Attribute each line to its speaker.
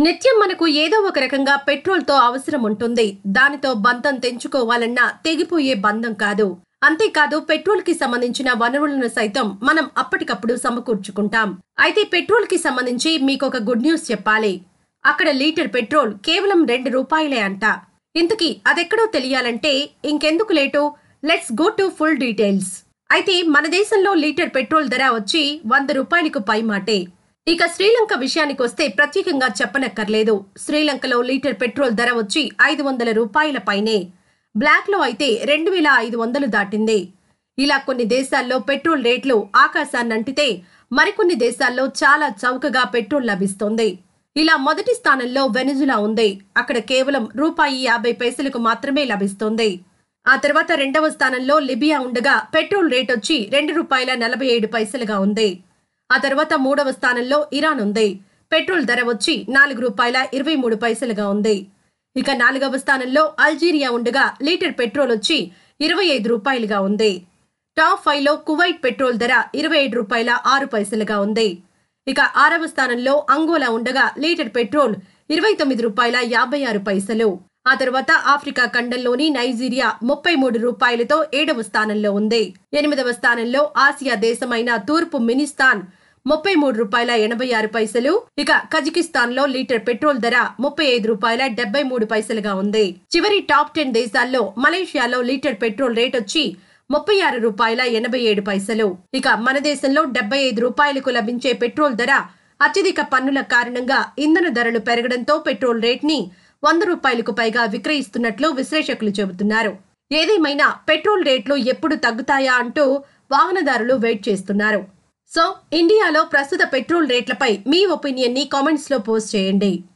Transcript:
Speaker 1: నిత్యం మనకు ఏదో ఒక రకంగా పెట్రోల్తో అవసరం ఉంటుంది దానితో బంధం తెంచుకోవాలన్నా తెగిపోయే బంధం కాదు అంతేకాదు పెట్రోల్ కి సంబంధించిన వనరులను సైతం మనం అప్పటికప్పుడు సమకూర్చుకుంటాం అయితే పెట్రోల్ కి సంబంధించి మీకొక గుడ్ న్యూస్ చెప్పాలి అక్కడ లీటర్ పెట్రోల్ కేవలం రెండు రూపాయలే అంట ఇంతకీ అదెక్కడో తెలియాలంటే ఇంకెందుకు late let's go to full details అయితే మన దేశంలో లీటర్ పెట్రోల్ ధర వచ్చి వంద రూపాయలకు పై మాటే ఇక శ్రీలంక విషయానికి వస్తే ప్రత్యేకంగా చెప్పనక్కర్లేదు శ్రీలంకలో లీటర్ పెట్రోల్ ధర వచ్చి ఐదు వందల రూపాయల పైనే బ్లాక్ లో అయితే రెండు వేల ఐదు వందలు దాటింది ఇలా కొన్ని దేశాల్లో పెట్రోల్ రేట్లు ఆకాశాన్నంటితే మరికొన్ని దేశాల్లో చాలా చౌకగా పెట్రోల్ లభిస్తోంది ఇలా మొదటి స్థానంలో వెనిజులా ఉంది అక్కడ కేవలం రూపాయి యాభై పైసలకు మాత్రమే లభిస్తోంది ఆ తర్వాత రెండవ స్థానంలో లిబియా ఉండగా పెట్రోల్ రేట్ వచ్చి రెండు రూపాయల నలభై ఏడు పైసలుగా ఉంది ఆ తర్వాత మూడవ స్థానంలో ఇరాన్ ఉంది పెట్రోల్ ధర వచ్చి నాలుగు రూపాయల ఇరవై మూడు పైసలుగా ఉంది ఇక నాలుగవ స్థానంలో అల్జీరియా ఉండగా లీటర్ పెట్రోల్ వచ్చి ఇరవై ఐదు రూపాయలుగా ఉంది టాప్ ఫైవ్ లో కువైట్ పెట్రోల్ ధర ఇరవై ఏడు రూపాయల ఆరు పైసలుగా ఉంది ఇక ఆరవ స్థానంలో అంగోలా ఉండగా లీటర్ పెట్రోల్ ఇరవై తొమ్మిది రూపాయల యాభై ఆరు పైసలు ఆ తర్వాత ఆఫ్రికా ఖండంలోని నైజీరియా ముప్పై మూడు రూపాయలతో ఏడవ స్థానంలో ఉంది ఎనిమిదవ స్థానంలో ఆసియా దేశమైన తూర్పు మినిస్తాన్ ముప్పై మూడు రూపాయల ఎనభై ఆరు పైసలు ఇక కజకిస్తాన్ లో లీటర్ పెట్రోల్ ధర ముప్పై ఐదు రూపాయల డెబ్బై మూడు పైసలుగా ఉంది చివరి టాప్ టెన్ దేశాల్లో మలేషియాలో లీటర్ పెట్రోల్ రేట్ వచ్చి ముప్పై ఆరు రూపాయల ఎనభై ఏడు పైసలు ఇక మన దేశంలో డెబ్బై ఐదు రూపాయలకు లభించే పెట్రోల్ ధర అత్యధిక పన్నుల కారణంగా ఇంధన ధరలు పెరగడంతో పెట్రోల్ రేట్ ని వంద రూపాయలకు పైగా విక్రయిస్తున్నట్లు విశ్లేషకులు చెబుతున్నారు ఏదేమైనా పెట్రోల్ రేట్లు ఎప్పుడు తగ్గుతాయా అంటూ వాహనదారులు వెయిట్ చేస్తున్నారు సో ఇండియాలో ప్రస్తుత పెట్రోల్ రేట్లపై మీ ఒపీనియన్ ని కామెంట్స్ లో పోస్ట్ చేయండి